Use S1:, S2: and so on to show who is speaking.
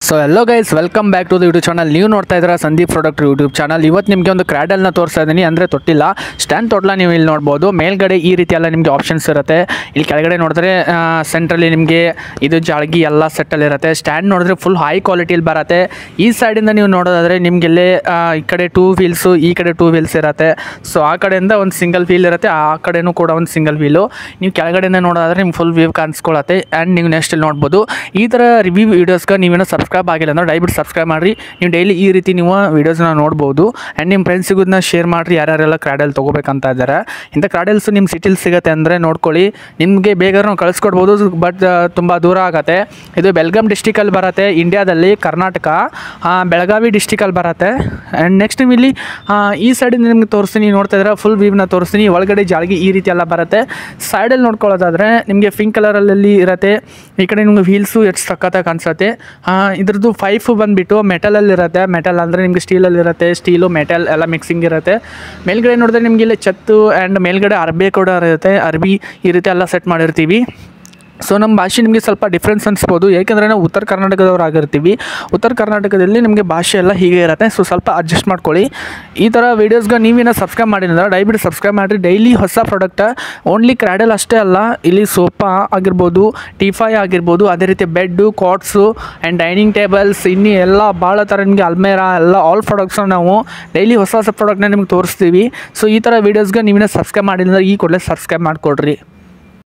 S1: so hello guys welcome back to the YouTube channel ನೀವು ನೋಡ್ತಾ ಇದ್ದೀರಾ ಸಂದೀಪ್ ಪ್ರಾಡಕ್ಟ್ ಯೂಟ್ಯೂಬ್ ಚಾನಲ್ ಇವತ್ತು ನಿಮಗೆ ಒಂದು ಕ್ರ್ಯಾಡಲ್ನ ತೋರಿಸ್ತಾ ಇದ್ದೀನಿ ಅಂದರೆ ತೊಟ್ಟಿಲ್ಲ ಸ್ಟ್ಯಾಂಡ್ ತೊಟ್ಲ ನೀವು ಇಲ್ಲಿ ನೋಡ್ಬೋದು ಮೇಲ್ಗಡೆ ಈ ರೀತಿ ಎಲ್ಲ ನಿಮಗೆ ಆಪ್ಷನ್ಸ್ ಇರುತ್ತೆ ಇಲ್ಲಿ ಕೆಳಗಡೆ ನೋಡಿದ್ರೆ ಸೆಂಟ್ರಲ್ಲಿ ನಿಮಗೆ ಇದು ಜಾಳ್ಗಿ ಎಲ್ಲ ಸೆಟ್ಟಲ್ಲಿ ಇರುತ್ತೆ ಸ್ಟ್ಯಾಂಡ್ ನೋಡಿದ್ರೆ ಫುಲ್ ಹೈ ಕ್ವಾಲಿಟಿಯಲ್ಲಿ ಬರುತ್ತೆ ಈ ಸೈಡಿಂದ ನೀವು ನೋಡೋದಾದರೆ ನಿಮಗೆಲ್ಲೇ ಈ ಕಡೆ ಟೂ ವೀಲ್ಸು ಈ ಕಡೆ ಟೂ ವೀಲ್ಸ್ ಇರುತ್ತೆ ಸೊ ಆ ಕಡೆಯಿಂದ ಒಂದು ಸಿಂಗಲ್ ವೀಲ್ ಇರುತ್ತೆ ಆ ಕಡೆನೂ ಕೂಡ ಒಂದು ಸಿಂಗಲ್ ವೀಲು ನೀವು ಕೆಳಗಡೆಯಿಂದ ನೋಡೋದಾದ್ರೆ ನಿಮ್ಗೆ ಫುಲ್ ವ್ಯೂ ಕಾಣಿಸ್ಕೊಳತ್ತೆ ಆ್ಯಂಡ್ ನೀವು ನೆಕ್ಸ್ಟ್ ಇಲ್ಲಿ ನೋಡ್ಬೋದು ಈ ಥರ ರಿವ್ಯೂ ವೀಡಿಯೋಸ್ಗೆ ನೀವೇನೋ ಸಬ್ಸ್ಕ್ರೈಬ್ ಆಗಿಲ್ಲ ಅಂದ್ರೆ ದಯವಿಟ್ಟು ಸಬ್ಸ್ಕ್ರೈಬ್ ಮಾಡಿರಿ ನೀವು ಡೈಲಿ ಈ ರೀತಿ ನೀವು ವೀಡಿಯೋಸ್ನ ನೋಡ್ಬೋದು ಆ್ಯಂಡ್ ನಿಮ್ಮ ಫ್ರೆಂಡ್ಸಿಗೂ ಇದನ್ನ ಶೇರ್ ಮಾಡಿರಿ ಯಾರ್ಯಾರೆಲ್ಲ ಕ್ರಾಡಲ್ ತೊಗೋಬೇಕಂತ ಇದ್ದಾರೆ ಇಂಥ ಕ್ರಾಡಲ್ಸು ನಿಮ್ಮ ಸಿಟಿಲಿ ಸಿಗುತ್ತೆ ಅಂದರೆ ನೋಡ್ಕೊಳ್ಳಿ ನಿಮಗೆ ಬೇಗ ನಾವು ಕಳಿಸ್ಕೊಡ್ಬೋದು ಬಟ್ ತುಂಬ ದೂರ ಆಗುತ್ತೆ ಇದು ಬೆಲ್ಗಾಮ್ ಡಿಸ್ಟಿಕಲ್ಲಿ ಬರುತ್ತೆ ಇಂಡಿಯಾದಲ್ಲಿ ಕರ್ನಾಟಕ ಆ, ಬೆಳಗಾವಿ ಡಿಸ್ಟಿಕಲ್ಲಿ ಬರುತ್ತೆ ಆ್ಯಂಡ್ ನೆಕ್ಸ್ಟ್ ನೀವು ಇಲ್ಲಿ ಆ, ಈ ಸೈಡಿಂದ ನಿಮ್ಗೆ ತೋರಿಸ್ತೀನಿ ನೋಡ್ತಾ ಇದ್ರೆ ಫುಲ್ ವ್ಯೂವ್ನ ತೋರಿಸ್ತೀನಿ ಒಳಗಡೆ ಜಾಳ್ಗಿ ಈ ರೀತಿ ಎಲ್ಲ ಬರುತ್ತೆ ಸೈಡಲ್ಲಿ ನೋಡ್ಕೊಳ್ಳೋದಾದರೆ ನಿಮಗೆ ಪಿಂಕ್ ಕಲರಲ್ಲಿ ಇರುತ್ತೆ ಈ ಕಡೆ ನಿಮ್ಗೆ ವೀಲ್ಸು ಎಷ್ಟು ಸಖತ್ತಾಗಿ ಕಾಣಿಸುತ್ತೆ ಇದ್ರದ್ದು ಫೈಫ್ ಬಂದುಬಿಟ್ಟು ಮೆಟಲಲ್ಲಿ ಇರುತ್ತೆ ಮೆಟಲ್ ಅಂದರೆ ನಿಮಗೆ ಸ್ಟೀಲಲ್ಲಿ ಇರುತ್ತೆ ಸ್ಟೀಲು ಮೆಟಲ್ ಎಲ್ಲ ಮಿಕ್ಸಿಂಗ್ ಇರುತ್ತೆ ಮೇಲ್ಗಡೆ ನೋಡಿದ್ರೆ ನಿಮಗೆ ಇಲ್ಲಿ ಛತ್ತು ಆ್ಯಂಡ್ ಮೇಲ್ಗಡೆ ಅರ್ಬೆ ಕೂಡ ಇರುತ್ತೆ ಅರ್ಬಿ ಈ ರೀತಿ ಎಲ್ಲ ಸೆಟ್ ಮಾಡಿರ್ತೀವಿ ಸೊ ನಮ್ಮ ಭಾಷೆ ನಿಮಗೆ ಸ್ವಲ್ಪ ಡಿಫ್ರೆನ್ಸ್ ಅನಿಸ್ಬೋದು ಏಕೆಂದರೆ ನಾವು ಉತ್ತರ ಕರ್ನಾಟಕದವ್ರು ಆಗಿರ್ತೀವಿ ಉತ್ತರ ಕರ್ನಾಟಕದಲ್ಲಿ ನಿಮಗೆ ಭಾಷೆ ಎಲ್ಲ ಹೀಗೆ ಇರುತ್ತೆ ಸೊ ಸ್ವಲ್ಪ ಅಡ್ಜಸ್ಟ್ ಮಾಡ್ಕೊಳ್ಳಿ ಈ ಥರ ವೀಡಿಯೋಸ್ಗೆ ನೀವೇನೋ ಸಬ್ಸ್ಕ್ರೈಬ್ ಮಾಡಿದ್ರೆ ದಯವಿಟ್ಟು ಸಬ್ಸ್ಕ್ರೈಬ್ ಮಾಡಿರಿ ಡೈಲಿ ಹೊಸ ಪ್ರಾಡಕ್ಟ್ ಓನ್ಲಿ ಕ್ರ್ಯಾಡಲ್ ಅಷ್ಟೇ ಅಲ್ಲ ಇಲ್ಲಿ ಸೋಫಾ ಆಗಿರ್ಬೋದು ಟಿಫೈ ಆಗಿರ್ಬೋದು ಅದೇ ರೀತಿ bed cots and dining tables ಇನ್ನೂ ಎಲ್ಲ ಭಾಳ ಥರ ನಿಮಗೆ ಅಲ್ಮೇರಾ ಎಲ್ಲ ಆಲ್ ಪ್ರಾಡಕ್ಟ್ಸ್ನ ನಾವು ಡೈಲಿ ಹೊಸ ಹೊಸ ಪ್ರಾಡಕ್ಟ್ನ ನಿಮ್ಗೆ ತೋರಿಸ್ತೀವಿ ಸೊ ಈ ಥರ ವೀಡಿಯೋಸ್ಗೆ ನೀವೇನೋ ಸಬ್ಸ್ಕ್ರೈಬ್ ಮಾಡಿದ್ರೆ ಈ ಕೂಡಲೇ ಸಬ್ಸ್ಕ್ರೈಬ್ ಮಾಡಿಕೊಡ್ರಿ